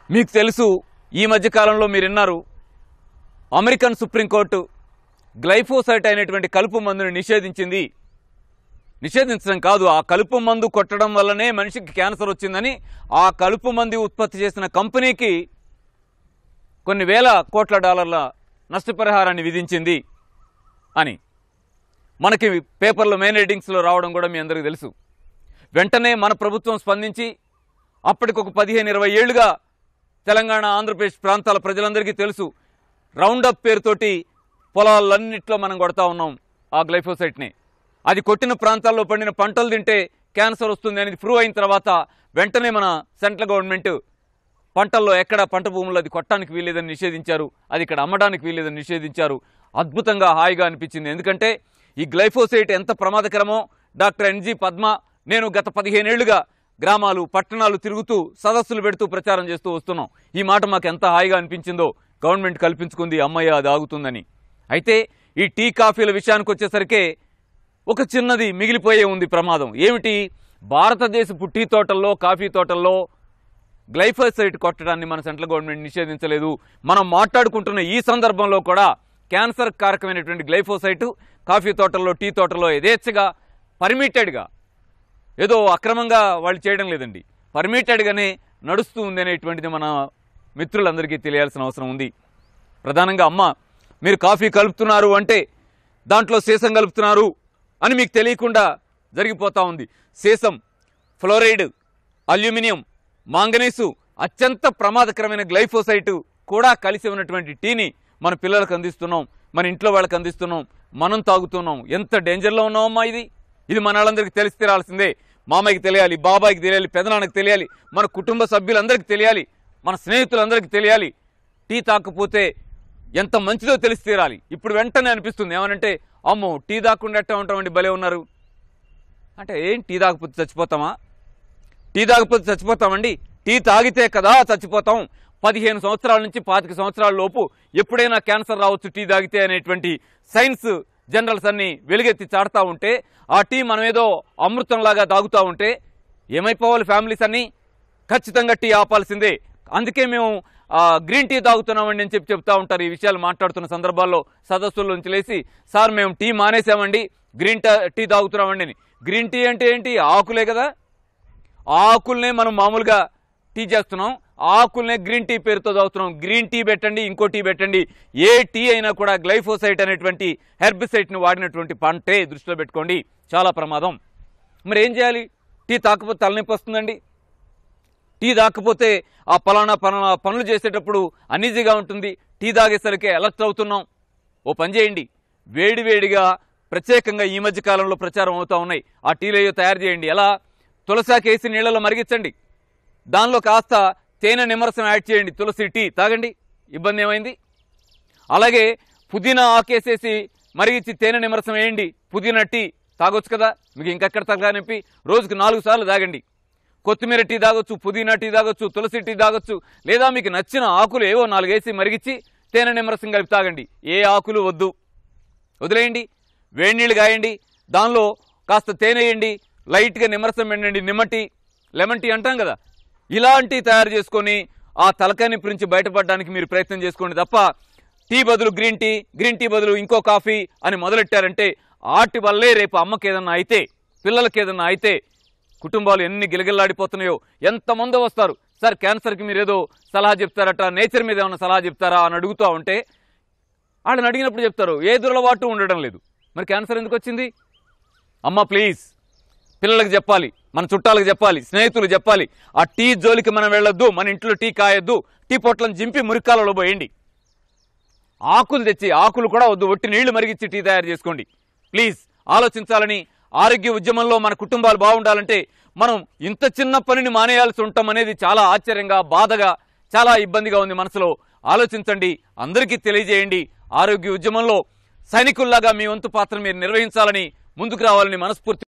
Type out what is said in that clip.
మీకు తెలుసు ఈ మధ్య కాలంలో మీరు విన్నారు అమెరికన్ సుప్రీంకోర్టు గ్లైఫోసైట్ అయినటువంటి కలుపు మందుని నిషేధించింది నిషేధించడం కాదు ఆ కలుపు మందు కొట్టడం వల్లనే మనిషికి క్యాన్సర్ వచ్చిందని ఆ కలుపు మందు ఉత్పత్తి చేసిన కంపెనీకి కొన్ని వేల కోట్ల డాలర్ల నష్టపరిహారాన్ని విధించింది అని మనకి పేపర్లో మెయిన్ రీడింగ్స్లో రావడం కూడా మీ అందరికీ తెలుసు వెంటనే మన ప్రభుత్వం స్పందించి అప్పటికొక పదిహేను ఇరవై ఏళ్లుగా తెలంగాణ ఆంధ్రప్రదేశ్ ప్రాంతాల ప్రజలందరికీ తెలుసు రౌండప్ పేరుతోటి పొలాలన్నిట్లో మనం కొడతా ఉన్నాం ఆ గ్లైఫోసైట్ని అది కొట్టిన ప్రాంతాల్లో పండిన పంటలు తింటే క్యాన్సర్ వస్తుంది అనేది ప్రూవ్ అయిన తర్వాత వెంటనే మన సెంట్రల్ గవర్నమెంట్ పంటల్లో ఎక్కడ పంట భూముల్లో అది కొట్టడానికి వీల్లేదని నిషేధించారు అది ఇక్కడ అమ్మడానికి వీల్లేదని నిషేధించారు అద్భుతంగా హాయిగా అనిపించింది ఎందుకంటే ఈ గ్లైఫోసైట్ ఎంత ప్రమాదకరమో డాక్టర్ ఎన్జి పద్మ నేను గత పదిహేనేళ్లుగా గ్రామాలు పట్టణాలు తిరుగుతూ సదస్సులు పెడుతూ ప్రచారం చేస్తూ వస్తున్నాం ఈ మాట మాకు ఎంత హాయిగా అనిపించిందో గవర్నమెంట్ కల్పించుకుంది అమ్మయ్య అది ఆగుతుందని అయితే ఈ టీ కాఫీల విషయానికి వచ్చేసరికి ఒక చిన్నది మిగిలిపోయే ఉంది ప్రమాదం ఏమిటి భారతదేశపు టీ తోటల్లో కాఫీ తోటల్లో గ్లైఫోసైట్ కొట్టడాన్ని మన సెంట్రల్ గవర్నమెంట్ నిషేధించలేదు మనం మాట్లాడుకుంటున్న ఈ సందర్భంలో కూడా క్యాన్సర్ కారకమైనటువంటి గ్లైఫోసైట్ కాఫీ తోటల్లో టీ తోటల్లో యథేచ్ఛగా పర్మిటెడ్గా ఏదో అక్రమంగా వాళ్ళు చేయడం లేదండి పర్మిటెడ్గానే నడుస్తూ ఉంది అనేటువంటిది మన మిత్రులందరికీ తెలియాల్సిన అవసరం ఉంది ప్రధానంగా అమ్మ మీరు కాఫీ కలుపుతున్నారు అంటే దాంట్లో సీసం కలుపుతున్నారు అని మీకు తెలియకుండా జరిగిపోతా ఉంది సీసం ఫ్లోరైడ్ అల్యూమినియం మాంగనీసు అత్యంత ప్రమాదకరమైన గ్లైఫోసైట్ కూడా కలిసి ఉన్నటువంటి టీని మన పిల్లలకు అందిస్తున్నాం మన ఇంట్లో వాళ్ళకి అందిస్తున్నాం మనం తాగుతున్నాం ఎంత డేంజర్లో ఉన్నామమ్మా ఇది ఇది మన వాళ్ళందరికీ తెలిసి తీరాల్సిందే మామయ్యకి తెలియాలి బాబాయికి తెలియాలి పెదనాన్నకి తెలియాలి మన కుటుంబ సభ్యులందరికీ తెలియాలి మన స్నేహితులందరికీ తెలియాలి టీ తాకపోతే ఎంత మంచిదో తెలిసి తీరాలి ఇప్పుడు వెంటనే అనిపిస్తుంది ఏమనంటే అమ్మో టీ తాకుండా ఎట్టా ఉంటామండి భలే ఉన్నారు అంటే ఏం టీ తాగకపోతే చచ్చిపోతామా టీ తాగకపోతే చచ్చిపోతామండి టీ తాగితే కదా చచ్చిపోతాం పదిహేను సంవత్సరాల నుంచి పాతిక సంవత్సరాల లోపు ఎప్పుడైనా క్యాన్సర్ రావచ్చు టీ తాగితే అనేటువంటి సైన్స్ జనరల్స్ అన్ని వెలుగెత్తి చాడుతూ ఉంటే ఆ టీ మనం ఏదో అమృతంలాగా తాగుతూ ఉంటే ఏమైపోవాలి ఫ్యామిలీస్ అన్ని ఖచ్చితంగా టీ ఆపాల్సిందే అందుకే మేము ఆ, గ్రీన్ టీ తాగుతున్నామండి అని చెప్పి చెప్తా ఉంటారు ఈ విషయాలు మాట్లాడుతున్న సందర్భాల్లో సదస్సుల్లోంచి లేచి సార్ మేము టీ మానేసామండి గ్రీన్ టీ టీ తాగుతున్నామండి అని గ్రీన్ టీ అంటే ఏంటి ఆకులే కదా ఆకుల్నే మనం మామూలుగా టీ చేస్తున్నాం ఆకుల్నే గ్రీన్ టీ పేరుతో తాగుతున్నాం గ్రీన్ టీ పెట్టండి ఇంకో టీ పెట్టండి ఏ టీ అయినా కూడా గ్లైఫోసైట్ అనేటువంటి హెర్బిసైట్ని వాడినటువంటి పంటే దృష్టిలో పెట్టుకోండి చాలా ప్రమాదం మరి ఏం చేయాలి టీ తాకపోతే తలనొప్పి వస్తుందండి టీ తాకపోతే ఆ పలానా పలానా పనులు చేసేటప్పుడు అనీజీగా ఉంటుంది టీ తాగేసరికి అలర్ట్ అవుతున్నాం ఓ పని చేయండి వేడివేడిగా ప్రత్యేకంగా ఈ మధ్య కాలంలో ప్రచారం అవుతా ఉన్నాయి ఆ టీలు అయ్యో తయారు చేయండి ఎలా తులసాకేసి నీళ్ళలో మరిగించండి దానిలో కాస్త తేనె నిమ్మరసం యాడ్ చేయండి తులసి టీ తాగండి ఇబ్బంది ఏమైంది అలాగే పుదీనా ఆకేసేసి మరిగించి తేనె నిమ్మరసం వేయండి పుదీనా టీ తాగొచ్చు కదా మీకు ఇంకెక్కడ తగ్గనిపి రోజుకు నాలుగు సార్లు తాగండి కొత్తిమీర టీ తాగొచ్చు పుదీనా టీ తాగొచ్చు తులసి టీ తాగొచ్చు లేదా మీకు నచ్చిన ఆకులు ఏవో నాలుగేసి మరిగించి తేనె నిమ్మరసం కలిపి తాగండి ఏ ఆకులు వద్దు వదిలేయండి వేడి నీళ్ళు కాయండి దానిలో కాస్త తేనె వేయండి లైట్గా నిమ్మరసం పెట్టండి నిమ్మ టీ లెమన్ టీ అంటాం కదా ఇలాంటి తయారు చేసుకొని ఆ తలకాని నుంచి బయటపడడానికి మీరు ప్రయత్నం చేసుకోండి తప్ప టీ బదులు గ్రీన్ టీ గ్రీన్ టీ బదులు ఇంకో కాఫీ అని మొదలెట్టారంటే ఆటి వల్లే రేపు అమ్మకి ఏదన్నా అయితే పిల్లలకి ఏదన్నా అయితే కుటుంబాలు ఎన్ని గిలగిల్లాడిపోతున్నాయో ఎంతమంది వస్తారు సార్ క్యాన్సర్కి మీరు ఏదో సలహా చెప్తారట నేచర్ మీద ఏమైనా సలహా చెప్తారా అని అడుగుతూ ఉంటే వాళ్ళని అడిగినప్పుడు చెప్తారు ఏ దురలవాటు ఉండడం లేదు మరి క్యాన్సర్ ఎందుకు వచ్చింది అమ్మ ప్లీజ్ పిల్లలకు చెప్పాలి మన చుట్టాలకు చెప్పాలి స్నేహితులు చెప్పాలి ఆ టీ జోలికి మనం వెళ్ళొద్దు మన ఇంట్లో టీ కాయొద్దు టీ పొట్లను జింపి మురికాలలో పోయండి ఆకులు తెచ్చి ఆకులు కూడా వద్దు ఒట్టి నీళ్లు మరిగించి టీ తయారు చేసుకోండి ప్లీజ్ ఆలోచించాలని ఆరోగ్య ఉద్యమంలో మన కుటుంబాలు బాగుండాలంటే మనం ఇంత చిన్న పనిని మానేయాల్సి ఉంటాం అనేది చాలా ఆశ్చర్యంగా బాధగా చాలా ఇబ్బందిగా ఉంది మనసులో ఆలోచించండి అందరికీ తెలియజేయండి ఆరోగ్య ఉద్యమంలో సైనికుల్లాగా మీ వంతు పాత్ర మీరు నిర్వహించాలని ముందుకు రావాలని మనస్ఫూర్తి